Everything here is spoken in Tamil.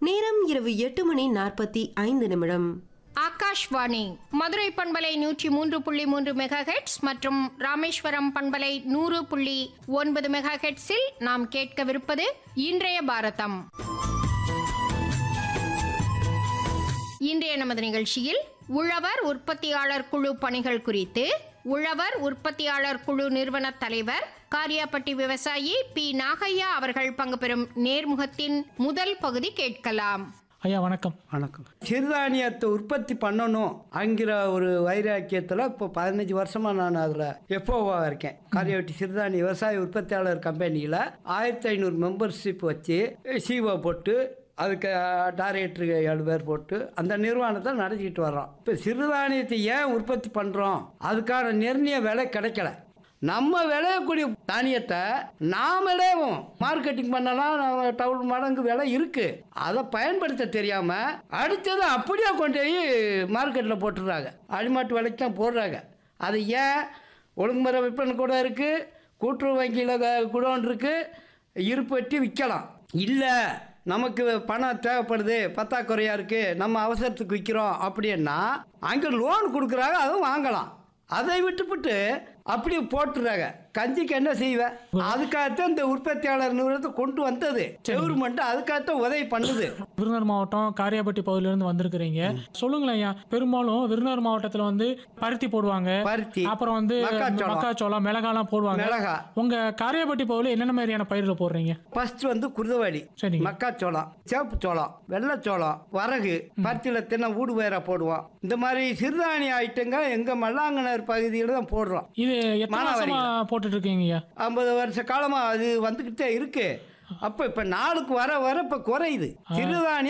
நேரம் இரவு எட்டு மணி நாற்பத்தி ஐந்து நிமிடம் ஆகாஷ்வாணி மதுரை பண்பலை நூற்றி மூன்று புள்ளி மூன்று மெகாஹெட்ஸ் மற்றும் ராமேஸ்வரம் பண்பலை நூறு புள்ளி ஒன்பது மெகாஹெட்ஸில் நாம் கேட்கவிருப்பது இன்றைய பாரதம் இன்றைய நமது நிகழ்ச்சியில் உழவர் உற்பத்தியாளர் குழு பணிகள் குறித்து உழவர் உற்பத்தியாளர் குழு நிறுவன தலைவர் காரியாப்பட்டி விவசாயி பி நாகையா அவர்கள் பங்கு பெறும் நேர்முகத்தின் முதல் பகுதி கேட்கலாம் ஐயா வணக்கம் வணக்கம் சிறுதானியத்தை உற்பத்தி பண்ணணும் அங்கிற ஒரு வைராக்கியத்தில் இப்போ பதினஞ்சு வருஷமாக நான் அதில் எஃப்ஓவாக இருக்கேன் காரியவட்டி சிறுதானிய விவசாய உற்பத்தியாளர் கம்பெனியில் ஆயிரத்தி ஐநூறு மெம்பர்ஷிப் வச்சு சிஓ போட்டு அதுக்கு டைரக்டர் ஏழு பேர் போட்டு அந்த நிறுவனத்தை நடத்திக்கிட்டு வர்றோம் இப்போ சிறுதானியத்தை ஏன் உற்பத்தி பண்ணுறோம் அதுக்கான நிர்ணய விலை கிடைக்கல நம்ம விளையக்கூடிய தானியத்தை நாமளே மார்க்கெட்டிங் பண்ணலாம் நம்ம டவுன் மடங்கு விலை இருக்கு அதை பயன்படுத்த தெரியாம அடுத்தது அப்படியே கொண்டு போய் மார்க்கெட்டில் போட்டுடுறாங்க அடிமாட்டு விலைக்கு தான் போடுறாங்க அது ஏன் ஒழுங்குமுறை விற்பனை கூட இருக்கு கூட்டுறவு வங்கியில் குடோன் இருக்கு இருப்பு வெட்டி விற்கலாம் இல்லை நமக்கு பணம் தேவைப்படுது பத்தாக்குறையா இருக்கு நம்ம அவசரத்துக்கு விற்கிறோம் அப்படின்னா அங்கே லோன் கொடுக்குறாங்க அதுவும் வாங்கலாம் அதை விட்டுப்புட்டு அப்படி போட்டுறாங்க கஞ்சிக்கு என்ன செய்வேன் அதுக்காகத்தான் இந்த உற்பத்தியாளர் நிறுவனத்தை கொண்டு வந்தது கவர்மெண்ட் அதுக்காகத்தான் உதவி பண்ணுது விருதுநகர் மாவட்டம் காரியாபட்டி பகுதியிலிருந்து வந்திருக்கிறீங்க சொல்லுங்களேன் ஐயா பெரும்பாலும் விருதுநகர் மாவட்டத்துல வந்து பருத்தி போடுவாங்க பருத்தி அப்புறம் வந்து மக்காச்சோளம். மக்காச்சோளம் மிளகாலாம் போடுவாங்க மிளகா உங்க காரியாபட்டி பகுதியில் என்னென்ன மாதிரியான பயிர்கள் போடுறீங்க ஃபர்ஸ்ட் வந்து குருதவாடி சரிங்க. மக்காச்சோளம் சேப்பு சோளம் வெள்ளைச்சோளம் வரகு பருத்தியில் தின்ன ஊடு பயிரா போடுவோம் இந்த மாதிரி சிறுதானிய ஐட்டங்க எங்க மல்லாங்கனர் பகுதியில் தான் போடுறோம் இது எத்தனை மானாவாரியில. வருஷமா போட்டுட்டு இருக்கீங்க ஐயா ஐம்பது வருஷ காலமா அது வந்துக்கிட்டே இருக்கு அப்போ இப்போ நாளுக்கு வர வர இப்போ குறையுது சிறுதானியம்